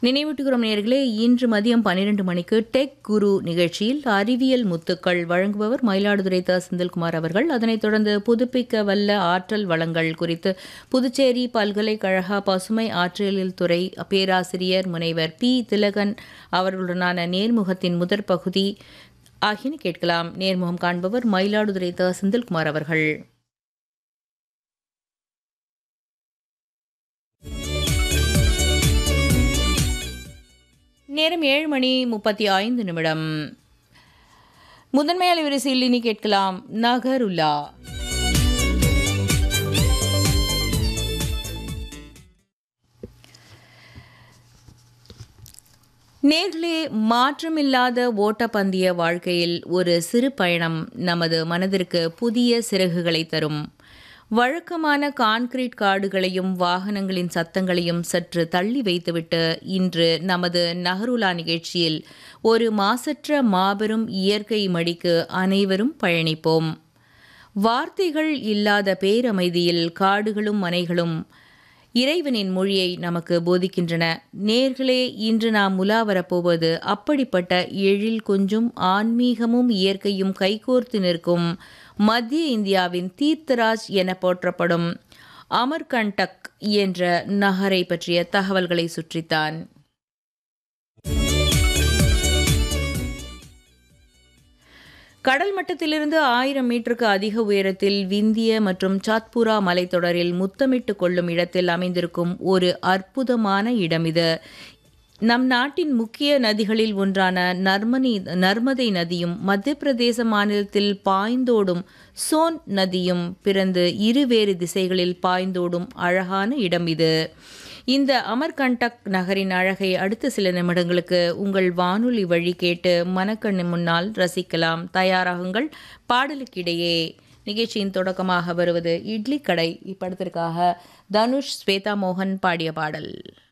நினைவூட்டுகிறோம் நேர்களே இன்று மதியம் பன்னிரண்டு மணிக்கு டெக் குரு நிகழ்ச்சியில் அறிவியல் முத்துக்கள் வழங்குபவர் மயிலாடுதுறை த செந்தில்குமார் அவர்கள் அதனைத் தொடர்ந்து புதுப்பிக்க வல்ல ஆற்றல் வளங்கள் குறித்து புதுச்சேரி பல்கலைக்கழக பசுமை ஆற்றலியல் துறை பேராசிரியர் முனைவர் பி திலகன் அவர்களுடனான நேர்முகத்தின் முதற் பகுதி ஆகியன கேட்கலாம் நேர்முகம் காண்பவர் மயிலாடுதுறை த செந்தில்குமார் அவர்கள் நேரம் ஏழு மணி முப்பத்தி ஐந்து நிமிடம் முதன்மை அலைவரிசையில் இனி கேட்கலாம் நகருலா நேர்களே மாற்றமில்லாத ஓட்டப்பந்தய வாழ்க்கையில் ஒரு சிறு பயணம் நமது மனதிற்கு புதிய சிறகுகளை தரும் வழக்கமான கான்கிரீட் காடுகளையும் வாகனங்களின் சத்தங்களையும் சற்று தள்ளி வைத்துவிட்டு இன்று நமது நகருலா நிகழ்ச்சியில் ஒரு மாசற்ற மாபெரும் இயற்கை மடிக்கு அனைவரும் பயணிப்போம் வார்த்தைகள் இல்லாத பேரமைதியில் காடுகளும் மனைகளும் இறைவனின் மொழியை நமக்கு போதிக்கின்றன நேர்களே இன்று நாம் உலா வரப்போவது அப்படிப்பட்ட எழில் கொஞ்சம் ஆன்மீகமும் இயற்கையும் கைகோர்த்து நிற்கும் மத்திய இந்தியாவின் தீர்த்தராஜ் என போற்றப்படும் அமர்கண்டக் என்ற நகரை பற்றிய தகவல்களை சுற்றித்தான் கடல் மட்டத்திலிருந்து ஆயிரம் மீட்டருக்கு அதிக உயரத்தில் விந்திய மற்றும் சாத்பூரா மலைத்தொடரில் முத்தமிட்டு கொள்ளும் இடத்தில் அமைந்திருக்கும் ஒரு அற்புதமான இடம் இது நம் நாட்டின் முக்கிய நதிகளில் ஒன்றான நர்மனி நர்மதை நதியும் மத்திய பிரதேச மாநிலத்தில் பாய்ந்தோடும் சோன் நதியும் பிறந்து இருவேறு திசைகளில் பாய்ந்தோடும் அழகான இடம் இது இந்த அமர்கண்டக் நகரின் அழகை அடுத்த சில நிமிடங்களுக்கு உங்கள் வானொலி வழி கேட்டு மனக்கண்ணு முன்னால் ரசிக்கலாம் தயாராகுங்கள் பாடலுக்கிடையே நிகழ்ச்சியின் தொடக்கமாக வருவது இட்லி கடை இப்படத்திற்காக தனுஷ் ஸ்வேதா மோகன் பாடிய பாடல்